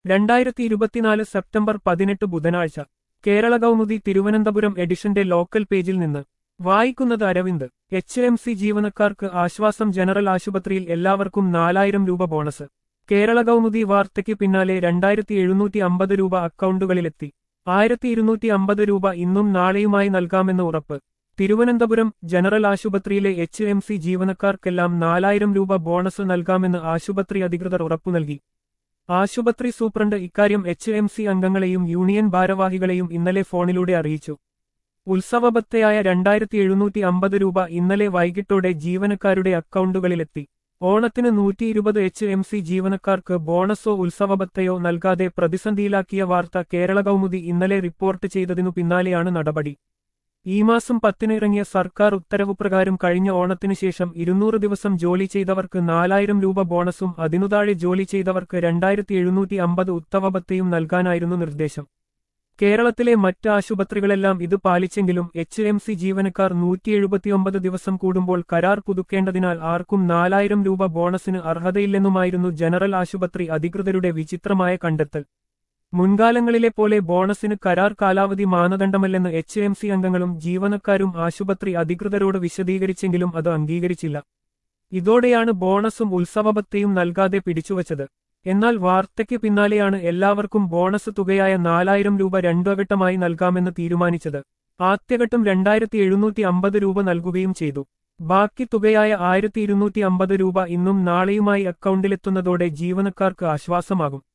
രണ്ടായിരത്തി ഇരുപത്തിനാല് സെപ്റ്റംബർ പതിനെട്ട് ബുധനാഴ്ച കേരള കൗമുദി തിരുവനന്തപുരം എഡിഷന്റെ ലോക്കൽ പേജിൽ നിന്ന് വായിക്കുന്നത് അരവിന്ദ് എച്ച് എം സി ജീവനക്കാർക്ക് ആശ്വാസം ജനറൽ ആശുപത്രിയിൽ എല്ലാവർക്കും നാലായിരം രൂപ ബോണസ് കേരള കൗമുദി വാർത്തയ്ക്ക് പിന്നാലെ രണ്ടായിരത്തി എഴുന്നൂറ്റി അമ്പത് രൂപ അക്കൗണ്ടുകളിലെത്തി ആയിരത്തി ഇരുന്നൂറ്റി അമ്പത് രൂപ ഇന്നും നാളെയുമായി നൽകാമെന്ന് ഉറപ്പ് തിരുവനന്തപുരം ജനറൽ ആശുപത്രിയിലെ എച്ച് എം സി ജീവനക്കാർക്കെല്ലാം നാലായിരം രൂപ ബോണസ് നൽകാമെന്ന് ആശുപത്രി അധികൃതർ ഉറപ്പു നൽകി ആശുപത്രി സൂപ്രണ്ട് ഇക്കാര്യം എച്ച് എം സി അംഗങ്ങളെയും യൂണിയൻ ഭാരവാഹികളെയും ഇന്നലെ ഫോണിലൂടെ അറിയിച്ചു ഉത്സവബത്തയായ രണ്ടായിരത്തി എഴുന്നൂറ്റി അമ്പത് രൂപ ഇന്നലെ വൈകിട്ടോടെ ജീവനക്കാരുടെ അക്കൗണ്ടുകളിലെത്തി ഓണത്തിന് നൂറ്റി ഇരുപത് എച്ച് എം സി ജീവനക്കാർക്ക് ബോണസോ ഉത്സവബത്തയോ നൽകാതെ പ്രതിസന്ധിയിലാക്കിയ വാർത്ത കേരള കൗമുദി ഇന്നലെ റിപ്പോർട്ട് ചെയ്തതിനു പിന്നാലെയാണ് നടപടി ഈ മാസം പത്തിന് ഇറങ്ങിയ സർക്കാർ ഉത്തരവ് പ്രകാരം കഴിഞ്ഞ ഓണത്തിനു ശേഷം ഇരുന്നൂറ് ദിവസം ജോലി ചെയ്തവർക്ക് നാലായിരം രൂപ ബോണസും അതിനു താഴെ ജോലി ചെയ്തവർക്ക് രണ്ടായിരത്തി എഴുന്നൂറ്റി അമ്പത് ഉത്തവബത്തയും നൽകാനായിരുന്നു നിർദ്ദേശം കേരളത്തിലെ മറ്റ് ആശുപത്രികളെല്ലാം ഇത് പാലിച്ചെങ്കിലും എച്ച് എം സി ജീവനക്കാർ നൂറ്റി എഴുപത്തിയൊമ്പത് ദിവസം കൂടുമ്പോൾ കരാർ പുതുക്കേണ്ടതിനാൽ ആർക്കും നാലായിരം രൂപ ബോണസിന് അർഹതയില്ലെന്നുമായിരുന്നു ജനറൽ ആശുപത്രി അധികൃതരുടെ വിചിത്രമായ കണ്ടെത്തൽ മുൻകാലങ്ങളിലെ പോലെ ബോണസിന് കരാർ കാലാവധി മാനദണ്ഡമല്ലെന്ന് എച്ച് എം സി അംഗങ്ങളും ജീവനക്കാരും ആശുപത്രി അധികൃതരോട് വിശദീകരിച്ചെങ്കിലും അത് അംഗീകരിച്ചില്ല ഇതോടെയാണ് ബോണസും ഉത്സവബത്തയും നൽകാതെ പിടിച്ചുവച്ചത് എന്നാൽ വാർത്തയ്ക്ക് പിന്നാലെയാണ് എല്ലാവർക്കും ബോണസ് തുകയായ നാലായിരം രൂപ രണ്ടുഘട്ടമായി നൽകാമെന്ന് തീരുമാനിച്ചത് ആദ്യഘട്ടം രണ്ടായിരത്തി എഴുന്നൂറ്റി അമ്പത് രൂപ നൽകുകയും ചെയ്തു ബാക്കി തുകയായ ആയിരത്തി ഇരുന്നൂറ്റി അമ്പത് രൂപ ഇന്നും നാളെയുമായി അക്കൗണ്ടിലെത്തുന്നതോടെ ജീവനക്കാർക്ക് ആശ്വാസമാകും